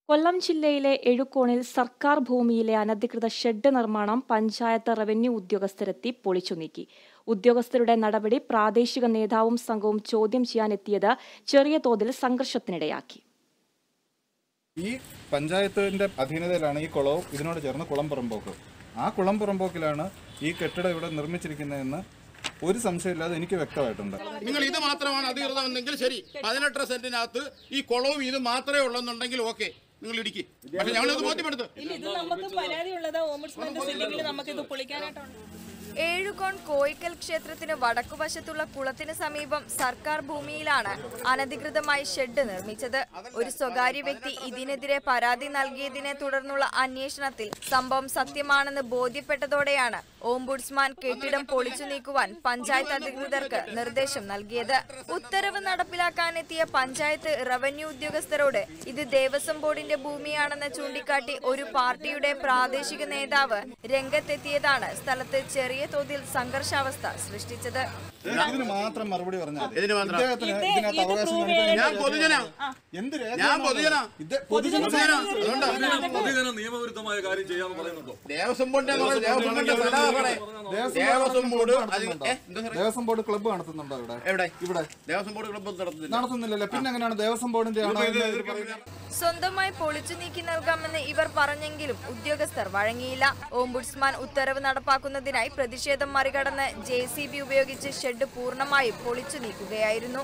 കൊല്ലം ജില്ലയിലെ എഴുക്കോണിൽ സർക്കാർ ഭൂമിയിലെ അനധികൃത ഷെഡ് നിർമ്മാണം പഞ്ചായത്ത് റവന്യൂ ഉദ്യോഗസ്ഥരെത്തി പൊളിച്ചു നീക്കി ഉദ്യോഗസ്ഥരുടെ നടപടി പ്രാദേശിക നേതാവും സംഘവും ചോദ്യം ചെയ്യാനെത്തിയത് ചെറിയ തോതിൽ സംഘർഷത്തിനിടയാക്കി ഈ പഞ്ചായത്തിന്റെ അധീനതയിലാണ് ഈ കുളവും ഇതിനോട് ചേർന്ന് കുളം പുറമ്പോക്ക് ആ കുളം പുറമ്പോക്കിലാണ് ഈ കെട്ടിടം ഇവിടെ നിർമ്മിച്ചിരിക്കുന്നതെന്ന് ഒരു സംശയമില്ലാതെ എനിക്ക് വ്യക്തമായിട്ടുണ്ട് നിങ്ങൾ ഇത് മാത്രമാണ് അധികൃതമെന്നെങ്കിൽ ശരി പതിനെട്ടര സെന്റിനകത്ത് ഈ കുളവും ഇത് മാത്രമേ ഉള്ളെന്നുണ്ടെങ്കിൽ ഓക്കെ നിങ്ങൾ ഇടിക്ക് പക്ഷെ ഞങ്ങളിത് ബോധ്യപ്പെടുത്തു ഇല്ല ഇത് നമുക്ക് പരാതിയുള്ളത് ഓംബുഡ്സ്മാന്റെ സിറ്റിംഗിൽ നമുക്ക് ഇത് പൊളിക്കാനായിട്ടുണ്ട് ഏഴുകോൺ കോയിക്കൽ ക്ഷേത്രത്തിന് വടക്കുവശത്തുള്ള കുളത്തിന് സമീപം സർക്കാർ ഭൂമിയിലാണ് അനധികൃതമായി ഷെഡ് നിർമ്മിച്ചത് ഒരു സ്വകാര്യ വ്യക്തി ഇതിനെതിരെ പരാതി നൽകിയതിനെ തുടർന്നുള്ള അന്വേഷണത്തിൽ സംഭവം സത്യമാണെന്ന് ബോധ്യപ്പെട്ടതോടെയാണ് ഓംബുഡ്സ്മാൻ കെട്ടിടം പൊളിച്ചു നീക്കുവാൻ പഞ്ചായത്ത് അധികൃതർക്ക് നിർദ്ദേശം നൽകിയത് ഉത്തരവ് നടപ്പിലാക്കാനെത്തിയ പഞ്ചായത്ത് റവന്യൂ ഉദ്യോഗസ്ഥരോട് ഇത് ദേവസ്വം ബോർഡിന്റെ ഭൂമിയാണെന്ന് ചൂണ്ടിക്കാട്ടി ഒരു പാർട്ടിയുടെ പ്രാദേശിക നേതാവ് രംഗത്തെത്തിയതാണ് സ്ഥലത്ത് ചെറിയ തോതിൽ സംഘർഷാവസ്ഥ സൃഷ്ടിച്ചത് ഇതിന് മാത്രം മറുപടി പറഞ്ഞാൽ മതി. ഇതിന് മാത്രം. ഇദ്ദേഹത്തിന് ഇത് ഇതിനകത്ത് ഇത് അവകാശം prove കാണിക്കാൻ ഞാൻ പൊതുജനാ എന്ത് ഞാൻ രേഖയാണ് പൊതുജനാ ഇത് പൊതുജന പൊതുജനാ അതുകൊണ്ടാ പൊതുജന നിയമവിരുദ്ധമായ കാര്യം ചെയ്യാന്ന് പറയുന്നുണ്ടോ ദേവസ്വം ബോർഡിന്റെ ദേവസ്വം ബോർഡിന്റെ സ്ഥലമാണ് ദേവസ്വം ബോർഡ് അത് ഏ, എന്താ സാറേ? ദേവസ്വം ബോർഡ് ക്ലബ്ബ് നടത്തുന്നുണ്ടോ ഇവിടെ എവിടെ ഇവിടെ ദേവസ്വം ബോർഡ് ക്ലബ്ബ് നടത്തുന്നില്ല നടത്തുന്നില്ലല്ലോ പിന്നെ എങ്ങനെയാണ് ദേവസ്വം ബോർഡിന്റെ ആണോ എന്ന് ഇവര് പറയുന്നത്? സ്വന്തമായി പൊളിച്ചു നീക്കി നൽകാമെന്ന് ഇവർ പറഞ്ഞെങ്കിലും ഉദ്യോഗസ്ഥർ വഴങ്ങിയില്ല ഓംബുഡ്സ്മാൻ ഉത്തരവ് നടപ്പാക്കുന്നതിനായി പ്രതിഷേധം മറികടന്ന് ജെ സി ബി ഉപയോഗിച്ച് ഷെഡ് പൂർണ്ണമായും പൊളിച്ചു നീക്കുകയായിരുന്നു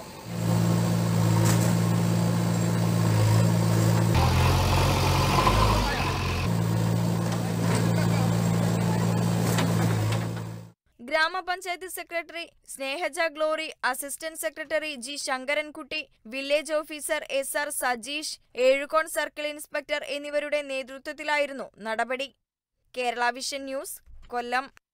ഗ്രാമപഞ്ചായത്ത് secretary Snehaja Glory assistant secretary G Sankarankutty village officer S R Sajeesh Ezhukone circle inspector എന്നിവരുടെ നേതൃത്വത്തിലായിരുന്നു നടപടി കേരള വിഷൻ ന്യൂസ് കൊല്ലം